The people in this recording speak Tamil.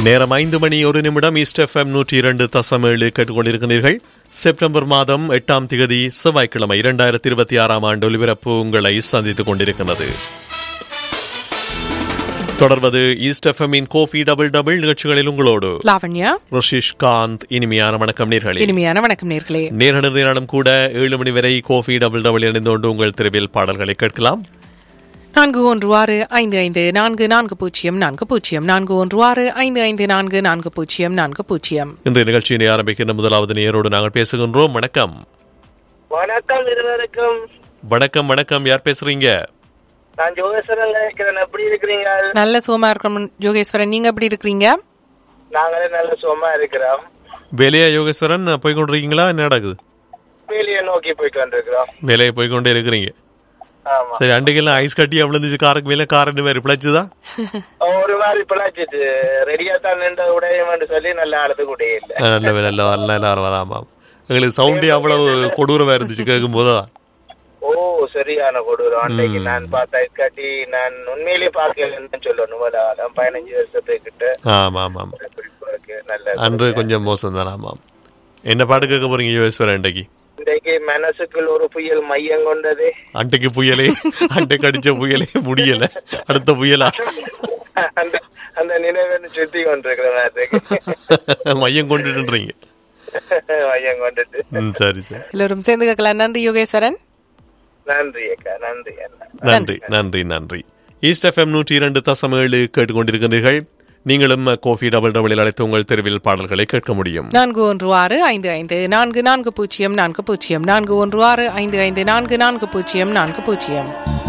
நேரம் ஐந்து மணி ஒரு நிமிடம் ஈஸ்ட் எஃப்எம் நூற்றி இரண்டு தசம் ஏழு கேட்டுக்கொண்டிருக்கிறீர்கள் செப்டம்பர் மாதம் எட்டாம் திகதி செவ்வாய்க்கிழமை இரண்டாயிரத்தி இருபத்தி ஆறாம் ஆண்டு ஒலிபரப்பு உங்களை சந்தித்துக் கொண்டிருக்கிறது தொடர்வது ஈஸ்ட் எஃப்எம்மின் கோஃபி டபுள் டபுள் நிகழ்ச்சிகளில் உங்களோடு லாவண்யா ரிஷிஷ் காந்த் இனிமையான வணக்கம் நேர்களே இனிமையான வணக்கம் நேர்களே நேரடி நேரம் கூட ஏழு மணி வரை கோஃபி டபுள் டபுள் இணைந்து கொண்டு உங்கள் தெருவில் பாடல்களை கேட்கலாம் நான்கு ஒன்று ஆறு ஐந்து ஐந்து நான்கு நான்கு பூஜ்ஜியம் நான்கு பூஜ்ஜியம் நான்கு ஒன்று ஆறு ஐந்து ஐந்து நான்கு நான்கு பூஜ்ஜியம் நான்கு பூஜ்ஜியம் இன்றைய நிகழ்ச்சியினை ஆரம்பிக்கின்ற முதலாவது நேரோடு நாங்கள் பேசுகின்றோம் வணக்கம் வணக்கம் இருவருக்கும் வணக்கம் வணக்கம் யார் பேசுறீங்க நான் ஜோகேஸ்வரன் இருக்கிறேன் எப்படி இருக்கிறீங்க நல்ல சுகமா இருக்கணும் யோகேஸ்வரன் நீங்க எப்படி இருக்கிறீங்க நாங்களே நல்ல சுகமா இருக்கிறோம் வேலையா யோகேஸ்வரன் போய் கொண்டிருக்கீங்களா என்ன நடக்குது வேலையை நோக்கி போயிட்டு வந்திருக்கிறோம் வேலையை போய் கொண்டே இருக்கிறீங்க ஆமா சரி அன்றைக்கெல்லாம் ஐஸ் கட்டி அவ்வளோ இருந்துச்சு காருக்கு மேலே கார் ரெண்டு பேர் பிழைச்சுதா ஒரு மாதிரி பிளாச்சிட்டு ரெடியா தான் நின்ற உடையமென்று சொல்லி நல்ல ஆளது கூட இல்ல நல்ல வேலை நல்ல நல்ல எல்லாரும் வராமாம் எங்களுக்கு சவுண்டே அவ்வளவு கொடூரமா இருந்துச்சு கேட்கும் போதுதான் ஓ சரியான கொடூரம் அன்றைக்கு நான் பார்த்த ஐஸ் காட்டி நான் உண்மையிலேயே பார்க்கலன்னு சொல்லணும் அதான் பதினஞ்சு வருஷத்துக்கிட்ட ஆமா ஆமா ஆமா இருக்கு நல்ல அன்று கொஞ்சம் மோசம் தான் ஆமாம் என்ன பாட்டு கேட்க போறீங்க யோகேஸ்வரன் அன்றைக்கு இன்றைக்கு மனசுக்குள் ஒரு புயல் மையம் கொண்டது அன்றைக்கு புயலே அன்றைக்கு அடிச்ச புயலே முடியல அடுத்த புயலா அந்த அந்த நினைவு சுத்தி கொண்டிருக்கிறேன் மையம் கொண்டுட்டுன்றீங்க மையம் கொண்டுட்டு ம் சரி சரி எல்லோரும் சேர்ந்து கேட்கலாம் நன்றி யோகேஸ்வரன் நன்றி அக்கா நன்றி அண்ணா நன்றி நன்றி நன்றி ஈஸ்ட் எஃப்எம் நூற்றி இரண்டு தசம் ஏழு கேட்டுக்கொண்டிருக்கிறீர்கள் நீங்களும் கோஃபி டபுள் டபுளில் அழைத்து உங்கள் தெருவில் பாடல்களை கேட்க முடியும் நான்கு ஒன்று ஆறு ஐந்து ஐந்து நான்கு நான்கு பூஜ்ஜியம் நான்கு பூஜ்ஜியம் நான்கு ஒன்று ஆறு ஐந்து ஐந்து நான்கு நான்கு பூஜ்ஜியம் நான்கு பூஜ்ஜியம்